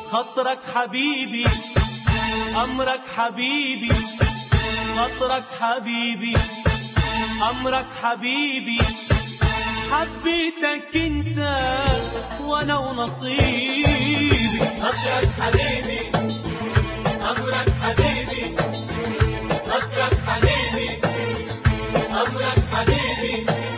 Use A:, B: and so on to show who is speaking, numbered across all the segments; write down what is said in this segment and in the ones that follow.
A: خطرك حبيبي أمرك حبيبي خطرك حبيبي أمرك حبيبي حبيتك انت وانا ونصيبي
B: خطرك حبيبي أمرك حبيبي خطرك حبيبي أمرك حبيبي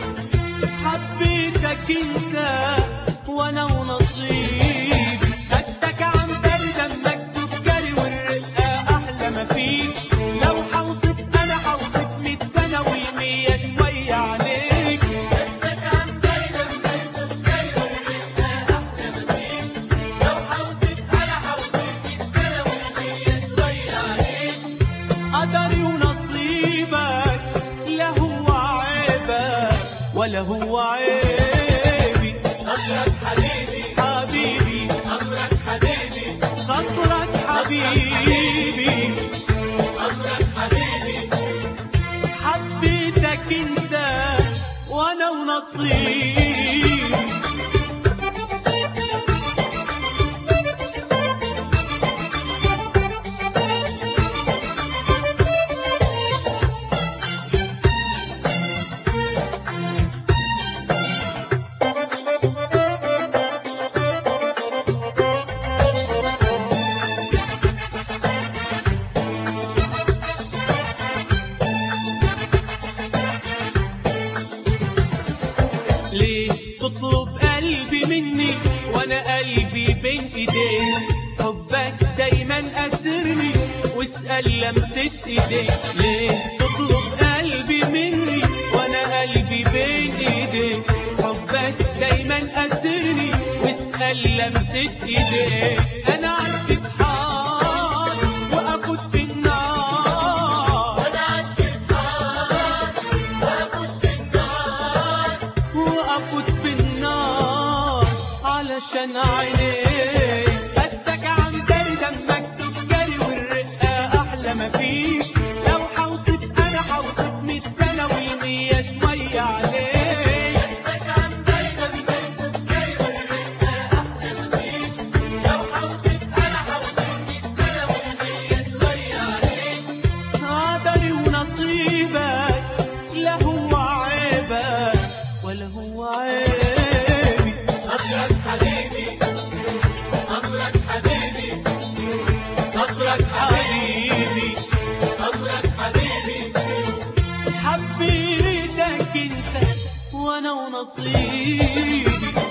A: حبيتك انت وانا ونصيبي خدتك عن برد دمك سكري والرقة احلى ما فيك لو حوصف انا حوصف مية سنة والمية شوية عليك
B: خدتك عن دايما من سكري والرقة أحلى مسيك لو حوصف أنا حوصف مية سنة والمية شوية عليك
A: قدري ونصيبك لا هو عيبك ولا هو عيبي
B: خطرك حبيبي
A: حبيبي
B: أمرك حبيبي
A: خطرك حبيبي
B: أمرك حبيبي
A: حبيتك انت وانا ونصيبي ليه تطلب قلبي مني وانا قلبي بين ايديك حبك دايما اسرني واسال لمسة ايديك ليه تطلب قلبي مني وانا قلبي بين ايديك حبك دايما اسرني واسال لمسة ايديك انا عدت بحار وافوت في النار
B: وأنا عندي النار وأفوت في النار
A: وأفوت في النار علشان عينيك خدتك عن داري دمك سكري والرقة أحلى ما فيك لو حوصف أنا حوصف مية سنة والمية شوية عليك
B: خدتك عن دايما من سكري والرقة أحلى مسيك لو حوصف أنا حوصف مية سنة والمية شوية عليك
A: قدري ونصيبك لا هو عيبك ولا هو عيبي
B: خطرك حبيبي أمرك حبيبي
A: خطرك حبيبي
B: أمرك حبيبي
A: حبيتك انت وانا ونصيبي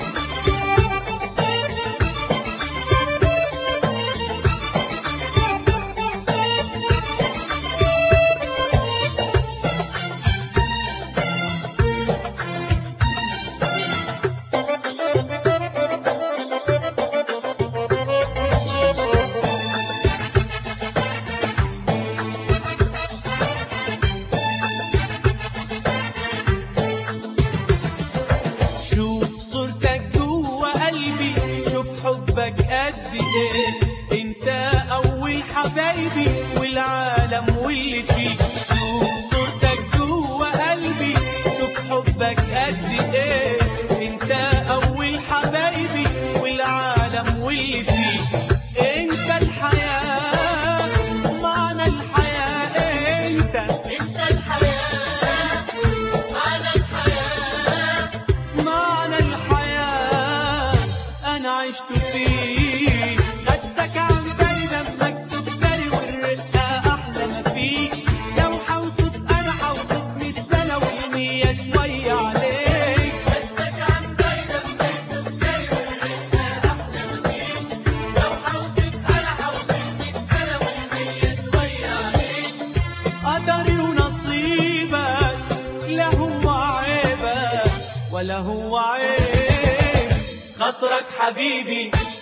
A: شوف صورتك جوه قلبي شوف حبك قد ايه انت اول حبايبي والعالم واللي فيه شوف صورتك جوه قلبي شوف حبك قد ايه انت اول حبايبي والعالم واللي فيه انت الحياة معنى الحياة انت
B: أنت الحياة معنى الحياة
A: معنى الحياة أنا عشت فيه خدتك عن بالي دمك سكري والرقة أحلى ما فيك لو حوصف أنا حوصف مية سنة والمية شوية عليك
B: خدتك عن دايما من سكري والرقة أحلى مسيك لو حوصف أنا حوصف مية سنة والمية شوية عليك
A: قدري ونصيبك لا هو عيبك ولا هو عيب خاطرك حبيبي